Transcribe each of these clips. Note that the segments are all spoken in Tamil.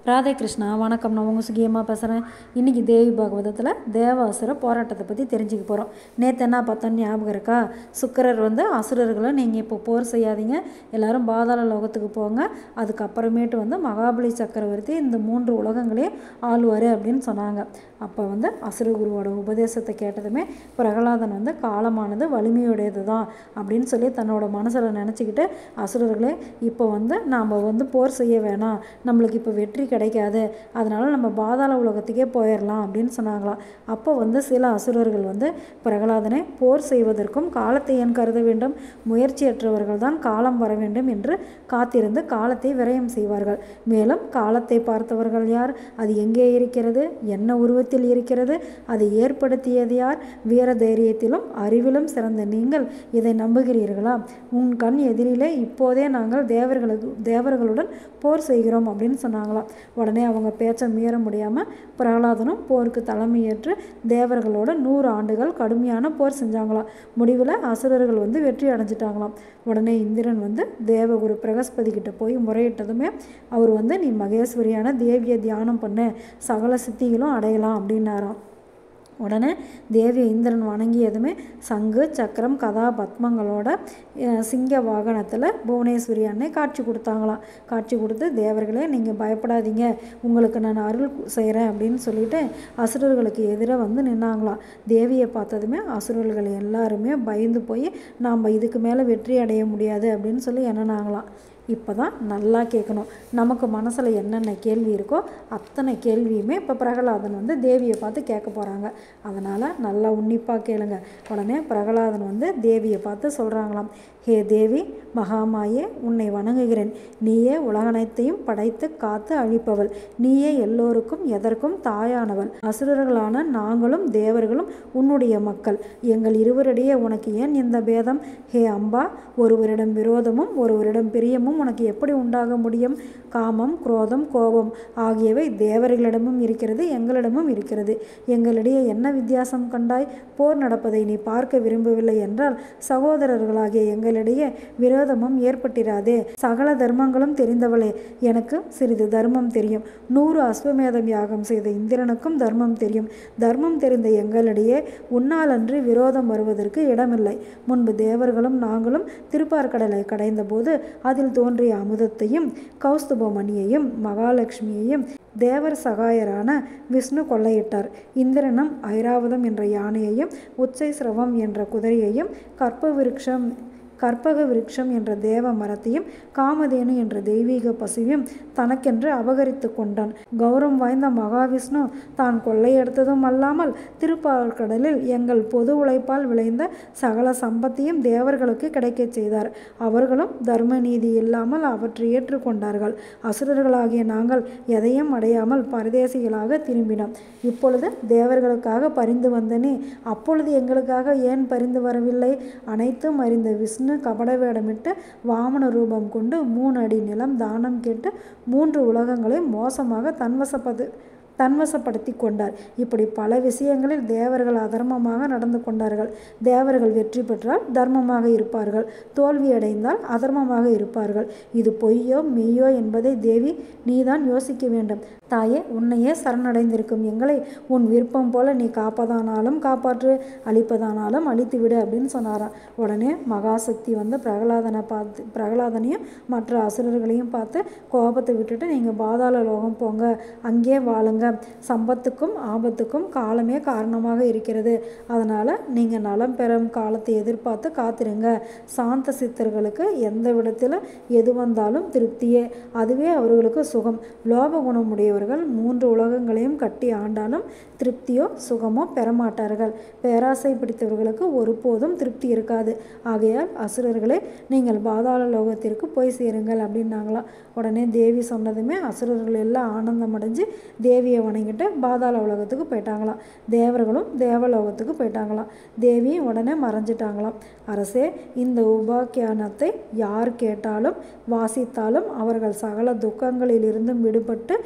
ராதே கிருஷ்ணா வணக்கம் நான் உங்கள் சுகியம்மா பேசுகிறேன் இன்றைக்கி தேவி பாகவதத்தில் தேவாசுர போராட்டத்தை பற்றி தெரிஞ்சுக்க போகிறோம் நேற்று என்ன பார்த்தோன்னு ஞாபகம் இருக்கா சுக்கரர் வந்து அசுரர்களை நீங்கள் இப்போ போர் செய்யாதீங்க எல்லாரும் பாதாள லோகத்துக்கு போங்க அதுக்கப்புறமேட்டு வந்து மகாபலி சக்கரவர்த்தி இந்த மூன்று உலகங்களையும் ஆளுவார் அப்படின்னு சொன்னாங்க அப்போ வந்து அசுரகுருவோட உபதேசத்தை கேட்டதுமே பிரகலாதன் வந்து காலமானது வலிமையுடையது தான் அப்படின்னு சொல்லி தன்னோட மனசில் நினச்சிக்கிட்டு அசுரர்களே இப்போ வந்து நாம் வந்து போர் செய்ய வேணாம் நம்மளுக்கு இப்போ வெற்றி கிடைக்காது அதனால நம்ம பாதாள உலகத்துக்கே போயிடலாம் அப்படின்னு சொன்னாங்களாம் அப்போ வந்து சில அசுரர்கள் வந்து பிரகலாதனை போர் செய்வதற்கும் காலத்தை ஏன் கருத வேண்டும் முயற்சியற்றவர்கள் தான் காலம் வர வேண்டும் என்று காத்திருந்து காலத்தை விரயம் செய்வார்கள் மேலும் காலத்தை பார்த்தவர்கள் யார் அது எங்கே இருக்கிறது என்ன உருவத்தில் இருக்கிறது அதை ஏற்படுத்தியது யார் வீர தைரியத்திலும் அறிவிலும் சிறந்த நீங்கள் இதை நம்புகிறீர்களா உன் கண் எதிரிலே இப்போதே நாங்கள் தேவர்களுக்கு தேவர்களுடன் போர் செய்கிறோம் அப்படின்னு சொன்னாங்களாம் உடனே அவங்க பேச்சை மீற முடியாமல் பிரகலாதனும் போருக்கு தலைமையேற்று தேவர்களோட நூறு ஆண்டுகள் கடுமையான போர் செஞ்சாங்களாம் முடிவில் அசுரர்கள் வந்து வெற்றி அடைஞ்சிட்டாங்களாம் உடனே இந்திரன் வந்து தேவகுரு பிரகஸ்பதி கிட்ட போய் முறையிட்டதுமே அவர் வந்து நீ மகேஸ்வரியான தேவியை தியானம் பண்ணு சகல சித்திகளும் அடையலாம் அப்படின்னாராம் உடனே தேவி இந்திரன் வணங்கியதுமே சங்கு சக்கரம் கதா பத்மங்களோட அஹ், சிங்க வாகனத்தில் புவனேஸ்வரி அன்னை காட்சி கொடுத்தாங்களாம் காட்சி கொடுத்து தேவர்களே நீங்கள் பயப்படாதீங்க உங்களுக்கு நான் அருள் செய்கிறேன் அப்படின்னு சொல்லிட்டு அசுரர்களுக்கு எதிராக வந்து நின்னாங்களாம் தேவியை பார்த்ததுமே அசுரர்கள் எல்லாருமே பயந்து போய் நாம் இதுக்கு மேலே வெற்றி அடைய முடியாது அப்படின்னு சொல்லி எண்ணினாங்களாம் இப்போ தான் நல்லா கேட்கணும் நமக்கு மனசில் என்னென்ன கேள்வி இருக்கோ அத்தனை கேள்வியுமே இப்போ பிரகலாதன் வந்து தேவியை பார்த்து கேட்க போகிறாங்க அதனால் நல்லா உன்னிப்பாக கேளுங்க உடனே பிரகலாதன் வந்து தேவியை பார்த்து சொல்கிறாங்களாம் ஹே தேவி மகாமாயே உன்னை வணங்குகிறேன் நீயே உலகனைத்தையும் படைத்து காத்து அழிப்பவள் நீயே எல்லோருக்கும் எதற்கும் தாயானவள் அசுரர்களான நாங்களும் தேவர்களும் உன்னுடைய மக்கள் எங்கள் இருவரிடையே உனக்கு ஏன் இந்த பேதம் ஹே அம்பா ஒருவரிடம் விரோதமும் ஒருவரிடம் பிரியமும் உனக்கு எப்படி உண்டாக முடியும் காமம் குரோதம் கோபம் ஆகியவை தேவர்களிடமும் இருக்கிறது எங்களிடமும் இருக்கிறது எங்களிடையே என்ன வித்தியாசம் கண்டாய் போர் நடப்பதை நீ பார்க்க விரும்பவில்லை என்றால் சகோதரர்களாகிய எங்களிடையே விரோதமும் ஏற்பட்டிராதே சகல தர்மங்களும் தெரிந்தவளே எனக்கு சிறிது தர்மம் தெரியும் நூறு அஸ்வமேதம் யாகம் செய்த இந்திரனுக்கும் தர்மம் தெரியும் தர்மம் தெரிந்த எங்களிடையே உன்னாலன்றி விரோதம் வருவதற்கு இடமில்லை முன்பு தேவர்களும் நாங்களும் திருப்பார்கடலை கடைந்த போது அதில் தோன்றிய அமுதத்தையும் கௌஸ்துபமணியையும் மகாலட்சுமியையும் தேவர் சகாயரான விஷ்ணு கொள்ளையிட்டார் இந்திரனும் ஐராவதம் என்ற யானையையும் உச்சை சிரவம் என்ற குதிரையையும் கற்ப விருட்சம் கற்பக விருட்சம் என்ற தேவ மரத்தையும் காமதேனு என்ற தெய்வீக பசுவையும் தனக்கென்று அபகரித்து கொண்டான் கௌரவம் வாய்ந்த மகாவிஷ்ணு தான் கொள்ளையெடுத்ததும் அல்லாமல் திருப்பாற்கடலில் எங்கள் பொது உழைப்பால் விளைந்த சகல சம்பத்தையும் தேவர்களுக்கு கிடைக்கச் செய்தார் அவர்களும் தர்ம நீதி இல்லாமல் அவற்றை ஏற்றுக்கொண்டார்கள் அசுரர்களாகிய நாங்கள் எதையும் அடையாமல் பரதேசிகளாக திரும்பினோம் இப்பொழுது தேவர்களுக்காக பரிந்து வந்தனே அப்பொழுது எங்களுக்காக ஏன் பரிந்து வரவில்லை அனைத்தும் அறிந்த விஷ்ணு கபட வேடமிட்டு வாமன ரூபம் கொண்டு மூணு அடி நிலம் தானம் கேட்டு மூன்று உலகங்களை மோசமாக தன்வசப்பது தன்வசப்படுத்தி கொண்டார் இப்படி பல விஷயங்களில் தேவர்கள் அதர்மமாக நடந்து கொண்டார்கள் தேவர்கள் வெற்றி பெற்றால் தர்மமாக இருப்பார்கள் தோல்வியடைந்தால் அதர்மமாக இருப்பார்கள் இது பொய்யோ மெய்யோ என்பதை தேவி நீதான் யோசிக்க வேண்டும் தாயே உன்னையே சரணடைந்திருக்கும் எங்களை உன் விருப்பம் போல நீ காப்பதானாலும் காப்பாற்று அழிப்பதானாலும் அழித்து விடு அப்படின்னு சொன்னாராம் உடனே மகாசக்தி வந்து பிரகலாதனை பார்த்து பிரகலாதனையும் மற்ற அசுரர்களையும் பார்த்து கோபத்தை விட்டுட்டு நீங்கள் பாதாள லோகம் போங்க அங்கே வாழுங்க சம்பத்துக்கும் ஆபத்துக்கும் காலமே காரணமாக இருக்கிறது அதனால் நீங்கள் நலம் பெறும் காலத்தை எதிர்பார்த்து காத்திருங்க சாந்த சித்தர்களுக்கு எந்த விடத்திலும் எது வந்தாலும் திருப்தியே அதுவே அவர்களுக்கு சுகம் லோப குணமுடையவர்கள் மூன்று உலகங்களையும் கட்டி ஆண்டாலும் திருப்தியோ சுகமோ பெறமாட்டார்கள் பேராசை பிடித்தவர்களுக்கு ஒருபோதும் திருப்தி இருக்காது ஆகையால் அசுரர்களே நீங்கள் பாதாள லோகத்திற்கு போய் சேருங்கள் அப்படின்னாங்களாம் உடனே தேவி சொன்னதுமே அசுரர்கள் எல்லாம் ஆனந்தம் அடைஞ்சு தேவியை வணங்கிட்டு பாதாள உலகத்துக்கு போயிட்டாங்களாம் தேவர்களும் தேவலோகத்துக்கு போயிட்டாங்களாம் தேவி உடனே மறைஞ்சிட்டாங்களாம் அரசே இந்த உபாக்கியானத்தை யார் கேட்டாலும் வாசித்தாலும் அவர்கள் சகல துக்கங்களிலிருந்தும் விடுபட்டு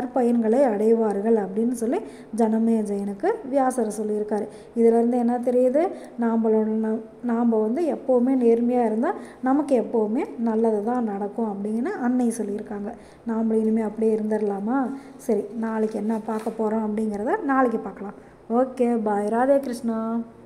நற்பயன்களை அடைவார்கள் அப்படின்னு சொல்லி ஜனமேஜயனுக்கு வியாசர் சொல்லியிருக்காரு இதிலேருந்து என்ன தெரியுது நாம்பளோட நம் நாம் வந்து எப்போவுமே நேர்மையாக இருந்தால் நமக்கு எப்போவுமே நல்லது தான் நடக்கும் அப்படின்னு அன்னை சொல்லியிருக்காங்க நாம் இனிமேல் அப்படியே இருந்துடலாமா சரி நாளைக்கு என்ன பார்க்க போகிறோம் அப்படிங்கிறத நாளைக்கு பார்க்கலாம் ஓகே பாய் ராதே கிருஷ்ணா